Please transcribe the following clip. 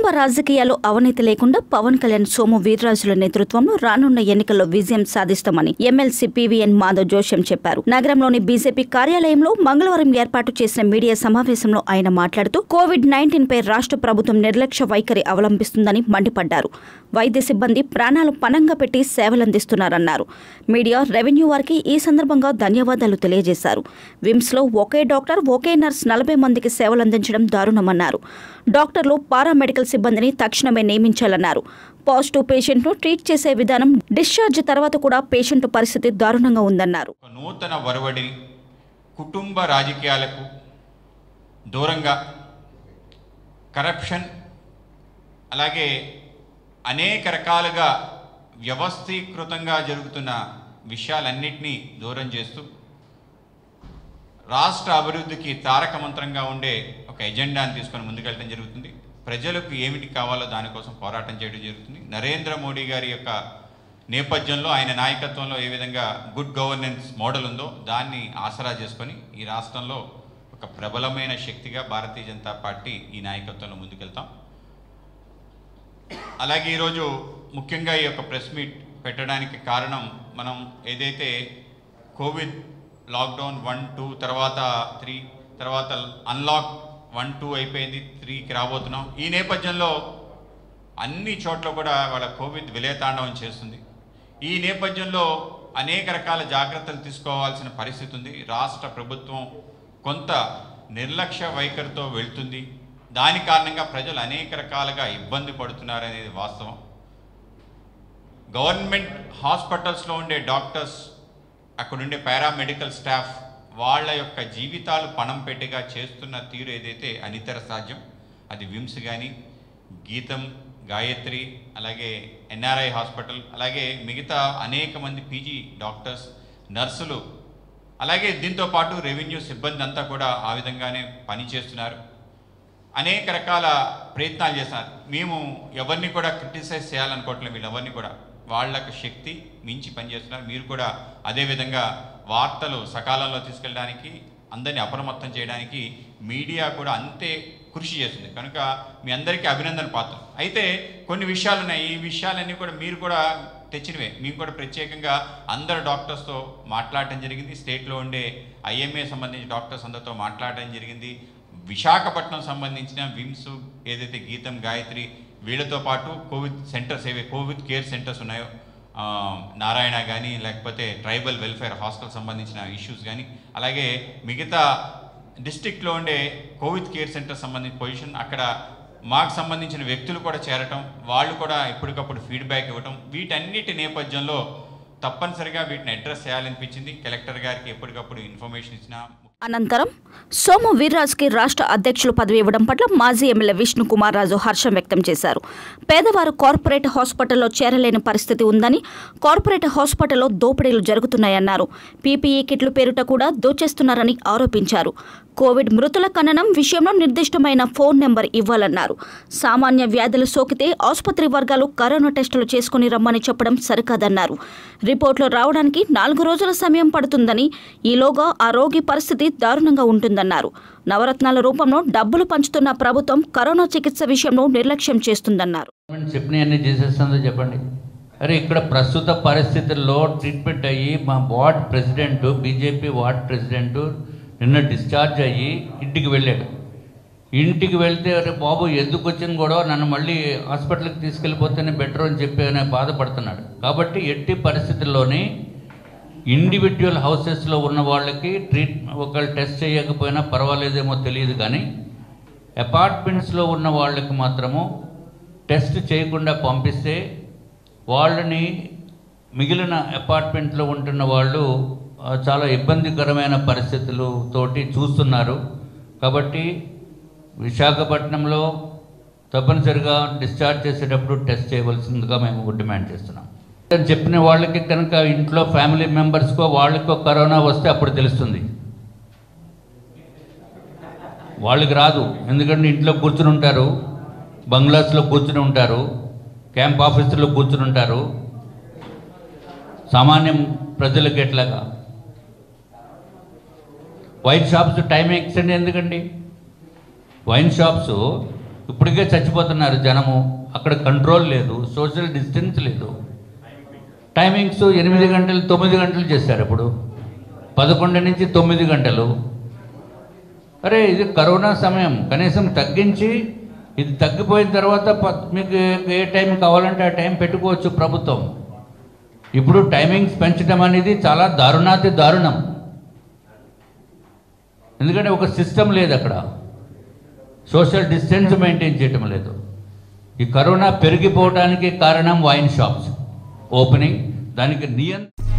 కుటుంబ రాజకీయాలు అవినీతి లేకుండా పవన్ కళ్యాణ్ సోము వీర్రాజుల నేతృత్వంలో రానున్న ఎన్నికల్లో విజయం సాధిస్తామని ఎమ్మెల్సీ పీవీఎన్ మాధవ్ జోషం చెప్పారు నగరంలోని బీజేపీ కార్యాలయంలో మంగళవారం ఏర్పాటు చేసిన మీడియా సమావేశంలో ఆయన మాట్లాడుతూ కోవిడ్ నైన్టీన్ పై రాష్ట్ర ప్రభుత్వం నిర్లక్ష్య వైఖరి అవలంబిస్తుందని మండిపడ్డారు వైద్య సిబ్బంది ప్రాణాలు పణంగా పెట్టి సేవలందిస్తున్నారన్నారు మీడియా రెవెన్యూ వారికి ఈ సందర్భంగా ధన్యవాదాలు తెలియజేశారు విమ్స్లో ఒకే డాక్టర్ ఒకే నర్స్ నలభై మందికి సేవలందించడం దారుణమన్నారు డాక్టర్లు పారామెడికల్ సిబ్బందిని తక్షణమే నియమించాలన్నారు పాజిటివ్ పేషెంట్ను ట్రీట్ చేసే విధానం డిశ్చార్జ్ తర్వాత కూడా పేషెంట్ పరిస్థితి దారుణంగా ఉందన్నారు ఒక నూతన వరవడిని కుటుంబ రాజకీయాలకు దూరంగా కరప్షన్ అలాగే అనేక రకాలుగా వ్యవస్థీకృతంగా జరుగుతున్న విషయాలన్నింటినీ దూరం చేస్తూ రాష్ట్ర అభివృద్ధికి తారక మంత్రంగా ఉండే ఒక ఎజెండాని తీసుకొని ముందుకెళ్ళడం జరుగుతుంది ప్రజలకు ఏమిటి కావాలో దానికోసం పోరాటం చేయడం జరుగుతుంది నరేంద్ర మోడీ గారి యొక్క నేపథ్యంలో ఆయన నాయకత్వంలో ఏ విధంగా గుడ్ గవర్నెన్స్ మోడల్ ఉందో దాన్ని ఆసరా చేసుకొని ఈ రాష్ట్రంలో ఒక ప్రబలమైన శక్తిగా భారతీయ జనతా పార్టీ ఈ నాయకత్వంలో ముందుకెళ్తాం అలాగే ఈరోజు ముఖ్యంగా ఈ యొక్క ప్రెస్ మీట్ పెట్టడానికి కారణం మనం ఏదైతే కోవిడ్ లాక్డౌన్ వన్ టూ తర్వాత త్రీ తర్వాత అన్లాక్ వన్ టూ అయిపోయింది త్రీకి రాబోతున్నాం ఈ నేపథ్యంలో అన్ని చోట్ల కూడా వాళ్ళ కోవిడ్ విలయతాండవం చేస్తుంది ఈ నేపథ్యంలో అనేక రకాల జాగ్రత్తలు తీసుకోవాల్సిన పరిస్థితి ఉంది రాష్ట్ర ప్రభుత్వం కొంత నిర్లక్ష్య వైఖరితో వెళ్తుంది దాని కారణంగా ప్రజలు అనేక రకాలుగా ఇబ్బంది పడుతున్నారనేది వాస్తవం గవర్నమెంట్ హాస్పిటల్స్లో ఉండే డాక్టర్స్ అక్కడుండే పారామెడికల్ స్టాఫ్ వాళ్ళ యొక్క జీవితాలు పణం పెట్టిగా చేస్తున్న తీరు ఏదైతే అనితర సాధ్యం అది విమ్స్ కానీ గీతం గాయత్రి అలాగే ఎన్ఆర్ఐ హాస్పిటల్ అలాగే మిగతా అనేక మంది పీజీ డాక్టర్స్ నర్సులు అలాగే దీంతో పాటు రెవెన్యూ సిబ్బంది అంతా కూడా ఆ విధంగానే పనిచేస్తున్నారు అనేక రకాల ప్రయత్నాలు చేస్తున్నారు మేము ఎవరిని కూడా క్రిటిసైజ్ చేయాలనుకోవట్లేదు వీళ్ళెవరిని కూడా వాళ్ళకు శక్తి మించి పనిచేస్తున్నారు మీరు కూడా అదేవిధంగా వార్తలు సకాలంలో తీసుకెళ్ళడానికి అందరినీ అప్రమత్తం చేయడానికి మీడియా కూడా అంతే కృషి చేస్తుంది కనుక మీ అందరికీ అభినందన పాత్ర అయితే కొన్ని విషయాలు ఉన్నాయి ఈ విషయాలన్నీ కూడా మీరు కూడా తెచ్చినవే మేము కూడా ప్రత్యేకంగా అందరు డాక్టర్స్తో మాట్లాడటం జరిగింది స్టేట్లో ఉండే ఐఎంఏ సంబంధించిన డాక్టర్స్ అందరితో మాట్లాడటం జరిగింది విశాఖపట్నం సంబంధించిన విమ్స్ ఏదైతే గీతం గాయత్రి వీళ్ళతో పాటు కోవిడ్ సెంటర్స్ ఏవే కోవిడ్ కేర్ సెంటర్స్ ఉన్నాయో ఆ, నారాయణ కానీ లేకపోతే ట్రైబల్ వెల్ఫేర్ హాస్టల్ సంబంధించిన ఇష్యూస్ కానీ అలాగే మిగతా డిస్టిక్లో ఉండే కోవిడ్ కేర్ సెంటర్ సంబంధించిన పొజిషన్ అక్కడ మాకు సంబంధించిన వ్యక్తులు కూడా చేరటం వాళ్ళు కూడా ఎప్పటికప్పుడు ఫీడ్బ్యాక్ ఇవ్వటం వీటన్నిటి నేపథ్యంలో తప్పనిసరిగా వీటిని అడ్రస్ చేయాలనిపించింది కలెక్టర్ గారికి ఎప్పటికప్పుడు ఇన్ఫర్మేషన్ ఇచ్చిన అనంతరం సోము వీర్రాజుకి రాష్ట్ర అధ్యక్షులు పదవి ఇవ్వడం పట్ల మాజీ ఎమ్మెల్యే విష్ణు కుమార్ రాజు హర్షం వ్యక్తం చేశారు పేదవారు కార్పొరేట్ హాస్పిటల్లో చేరలేని పరిస్థితి ఉందని కార్పొరేట్ హాస్పిటల్లో దోపిడీలు జరుగుతున్నాయన్నారు పీపీఈ కిట్లు పేరుట కూడా దోచేస్తున్నారని ఆరోపించారు కోవిడ్ మృతుల ఖననం విషయంలో నిర్దిష్టమైన ఫోన్ నెంబర్ ఇవ్వాలన్నారు సామాన్య వ్యాధులు సోకితే ఆసుపత్రి వర్గాలు కరోనా టెస్టులు చేసుకుని రమ్మని చెప్పడం సరికాదన్నారు రిపోర్టులు రావడానికి నాలుగు రోజుల సమయం పడుతుందని ఈలోగా ఆ రోగి పరిస్థితి దారుణంగా ఉంటుందన్నారు నవరత్నాల రూపంలో డబ్బులు పంచుతున్న ప్రభుత్వం కరోనా చికిత్స విషయంలో నిర్లక్ష్యం చేస్తుందన్నారు గవర్నమెంట్ చెప్పినవన్నీ చేసేస్తుందో చెప్పండి అరే ఇక్కడ ప్రస్తుత పరిస్థితుల్లో ట్రీట్మెంట్ అయ్యి మా ward president BJP ward president నిన్న డిశ్చార్జ్ అయ్యి ఇంటికి వెళ్ళాడు ఇంటికి వెళ్తే అరే బాబు ఎందుకు వచ్చిన గొడవ నన్ను మళ్ళీ హాస్పిటల్కి తీసుకెళ్ళిపోతేనే బెటర్ అని చెప్పి ఆయన బాధపడుతున్నాడు కాబట్టి ఎట్టి పరిస్థితుల్లోనే ఇండివిజువల్ హౌసెస్లో ఉన్న వాళ్ళకి ట్రీట్ ఒకళ్ళు టెస్ట్ చేయకపోయినా పర్వాలేదేమో తెలియదు కానీ అపార్ట్మెంట్స్లో ఉన్న వాళ్ళకి మాత్రము టెస్ట్ చేయకుండా పంపిస్తే వాళ్ళని మిగిలిన అపార్ట్మెంట్లో ఉంటున్న వాళ్ళు ఆ, చాలా ఇబ్బందికరమైన పరిస్థితులు తోటి చూస్తున్నారు కాబట్టి విశాఖపట్నంలో తప్పనిసరిగా డిశ్చార్జ్ చేసేటప్పుడు టెస్ట్ చేయవలసిందిగా మేము డిమాండ్ చేస్తున్నాం అని చెప్పిన వాళ్ళకి కనుక ఇంట్లో ఫ్యామిలీ మెంబర్స్కో వాళ్ళకో కరోనా వస్తే అప్పుడు తెలుస్తుంది వాళ్ళకి రాదు ఎందుకంటే ఇంట్లో కూర్చుని ఉంటారు బంగ్లాస్లో కూర్చుని ఉంటారు క్యాంప్ ఆఫీసులో కూర్చుని ఉంటారు సామాన్యం ప్రజలకు ఎట్లాగా వైన్ షాప్స్ టైం ఎక్స్టెండ్ ఎందుకండి వైన్ షాప్స్ ఇప్పటికే చచ్చిపోతున్నారు జనము అక్కడ కంట్రోల్ లేదు సోషల్ డిస్టెన్స్ లేదు టైమింగ్స్ ఎనిమిది గంటలు తొమ్మిది గంటలు చేశారు ఇప్పుడు పదకొండు నుంచి తొమ్మిది గంటలు అరే ఇది కరోనా సమయం కనీసం తగ్గించి ఇది తగ్గిపోయిన తర్వాత ప- మీకు ఏ- ఏ టైం కావాలంటే ఆ టైం పెట్టుకోవచ్చు ప్రభుత్వం ఇప్పుడు టైమింగ్స్ పెంచడం అనేది చాలా దారుణాతి దారుణం ఎందుకంటే ఒక సిస్టమ్ లేదు అక్కడ సోషల్ డిస్టెన్స్ మెయింటైన్ చేయటం లేదు ఈ కరోనా పెరిగిపోవడానికి కారణం వైన్ షాప్స్ ఓపెనింగ్ దానికి నియంత్రణ